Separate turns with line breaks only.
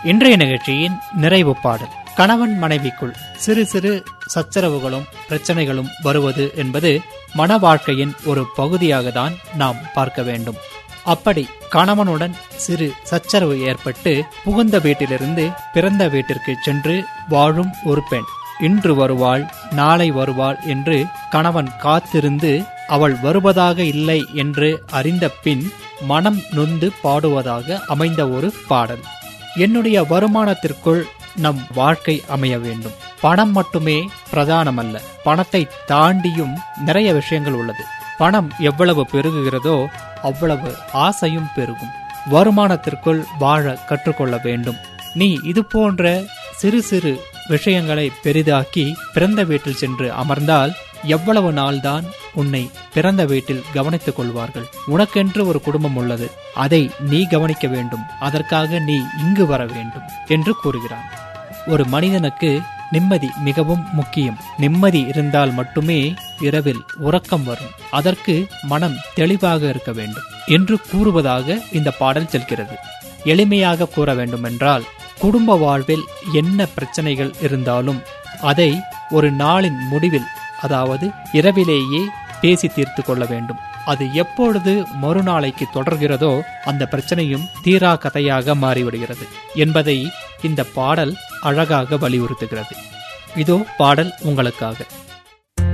இன்றைய நிகழ்ச்சியின் நிறைவு பாடல் கணவன் மனைவிக்குள் சிறு சிறு சச்சரவுகளும் பிரச்சனைகளும் வருவது என்பது மன வாழ்க்கையின் ஒரு பகுதியாக தான் நாம் பார்க்க வேண்டும் அப்படி கணவனுடன் சிறு சச்சரவு ஏற்பட்டு புகுந்த வீட்டிலிருந்து பிறந்த வீட்டிற்கு சென்று வாழும் ஒரு பெண் இன்று வருவாள் நாளை வருவாள் என்று கணவன் காத்திருந்து அவள் வருவதாக இல்லை என்று அறிந்த பின் மனம் நொந்து பாடுவதாக அமைந்த ஒரு பாடல் என்னுடைய வருமானத்திற்குள் நம் வாழ்க்கை அமைய வேண்டும் பணம் மட்டுமே பிரதானமல்ல பணத்தை தாண்டியும் நிறைய விஷயங்கள் உள்ளது பணம் எவ்வளவு பெருகுகிறதோ அவ்வளவு ஆசையும் பெருகும் வருமானத்திற்குள் வாழ கற்றுக்கொள்ள வேண்டும் நீ இது போன்ற சிறு சிறு விஷயங்களை பெரிதாக்கி பிறந்த வீட்டில் சென்று அமர்ந்தால் எவ்வளவு நாள்தான் உன்னை பிறந்த வீட்டில் கவனித்துக் கொள்வார்கள் உனக்கென்று ஒரு குடும்பம் உள்ளது அதை நீ கவனிக்க வேண்டும் அதற்காக நீ இங்கு வர வேண்டும் என்று கூறுகிறான் ஒரு மனிதனுக்கு நிம்மதி மிகவும் முக்கியம் நிம்மதி இருந்தால் மட்டுமே இரவில் உறக்கம் வரும் அதற்கு மனம் தெளிவாக இருக்க வேண்டும் என்று கூறுவதாக இந்த பாடல் செல்கிறது எளிமையாக கூற வேண்டுமென்றால் குடும்ப வாழ்வில் என்ன பிரச்சனைகள் இருந்தாலும் அதை ஒரு நாளின் முடிவில் அதாவது இரவிலேயே பேசி தீர்த்து கொள்ள வேண்டும் அது எப்பொழுது மறுநாளைக்கு தொடர்கிறதோ அந்த பிரச்சனையும் தீரா கதையாக மாறிவிடுகிறது என்பதை இந்த பாடல் அழகாக வலியுறுத்துகிறது இதோ பாடல் உங்களுக்காக